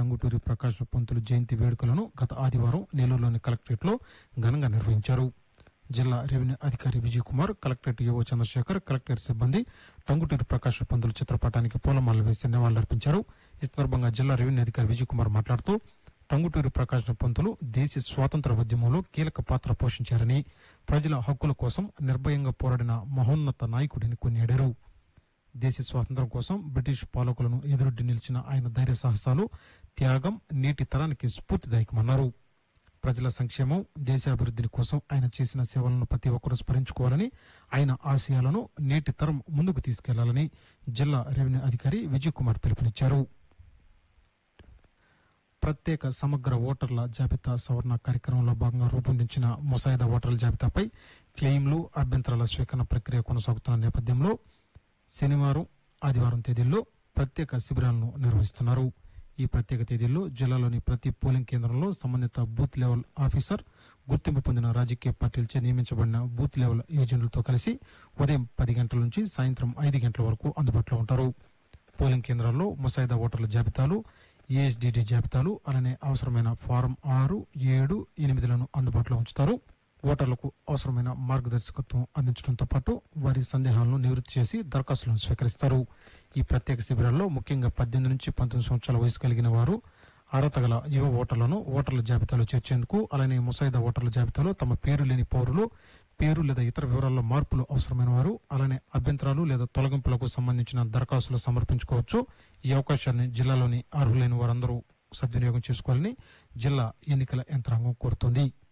టంగుటూరి ప్రకాశ్ పంతులు జయంతి వేడుకలను గత ఆదివారం నెల్లూరులోని కలెక్టరేట్లో ఘనంగా నిర్వహించారు జిల్లా రెవెన్యూ అధికారి విజయ్ కుమార్ కలెక్టరేట్ యువ చంద్రశేఖర్ కలెక్టరేట్ సిబ్బంది టంగుటూరి ప్రకాశ్ పంతులు చిత్రపటానికి పూలమాలలు వేసి నివాళులర్పించారు ఈ సందర్భంగా జిల్లా రెవెన్యూ అధికారి విజయ్ కుమార్ మాట్లాడుతూ టంగుటూరి ప్రకాశ్ పంతులు దేశ స్వాతంత్ర ఉద్యమంలో కీలక పాత్ర పోషించారని ప్రజల హక్కుల కోసం నిర్భయంగా పోరాడిన మహోన్నత నాయకుడిని కొనియాడారు దేశ స్వాతంత్ర్యం కోసం బ్రిటిష్ పాలకులను ఎదురొడ్డి నిలిచిన ఆయన ధైర్య సాహసాలు త్యాగం నేటి తరానికి స్ఫూర్తిదాయకమన్నారు ప్రజల సంక్షేమం దేశాభివృద్ధిని కోసం ఆయన చేసిన సేవలను ప్రతి ఒక్కరూ స్మరించుకోవాలని ఆయన ఆశయాలను నేటి తరం ముందుకు తీసుకెళ్లాలని జిల్లా రెవెన్యూ అధికారి విజయ్ కుమార్ పిలుపునిచ్చారు ప్రత్యేక సమగ్ర ఓటర్ల జాబితా సవరణ కార్యక్రమంలో భాగంగా రూపొందించిన ముసాయిదా ఓటర్ల జాబితాపై క్లెయిమ్లు అభ్యంతరాల స్వీకరణ ప్రక్రియ కొనసాగుతున్న నేపథ్యంలో శనివారం ఆదివారం తేదీల్లో ప్రత్యేక శిబిరాలను నిర్వహిస్తున్నారు ఈ ప్రత్యేక తేదీల్లో జిల్లాలోని ప్రతి పోలింగ్ కేంద్రంలో సంబంధిత బూత్ లెవెల్ ఆఫీసర్ గుర్తింపు పొందిన రాజకీయ పార్టీలచే నియమించబడిన బూత్ లెవెల్ ఏజెంట్లతో కలిసి ఉదయం పది గంటల నుంచి సాయంత్రం ఐదు గంటల వరకు అందుబాటులో ఉంటారు పోలింగ్ కేంద్రాల్లో ముసాయిదా ఓటర్ల జాబితాలు ఏఎస్డిడి జాబితాలు అలానే అవసరమైన ఫారం ఆరు ఏడు ఎనిమిదిలను అందుబాటులో ఉంచుతారు ఓటర్లకు అవసరమైన మార్గదర్శకత్వం అందించడంతో పాటు వారి సందేహాలను నివృత్తి చేసి దరఖాస్తులను స్వీకరిస్తారు ఈ ప్రత్యేక శిబిరాల్లో ముఖ్యంగా పద్దెనిమిది నుంచి పంతొమ్మిది సంవత్సరాల వయసు కలిగిన వారు అర్హత గల యువ ఓటర్లను ఓటర్ల జాబితాలో చేర్చేందుకు అలానే ముసాయిదా ఓటర్ల జాబితాలో తమ పేరు లేని పౌరులు పేరు లేదా ఇతర వివరాల్లో మార్పులు అవసరమైన వారు అలానే అభ్యంతరాలు లేదా తొలగింపులకు సంబంధించిన దరఖాస్తులు సమర్పించుకోవచ్చు ఈ అవకాశాన్ని జిల్లాలోని అర్హులైన వారందరూ సద్వినియోగం చేసుకోవాలని జిల్లా ఎన్నికల యంత్రాంగం కోరుతోంది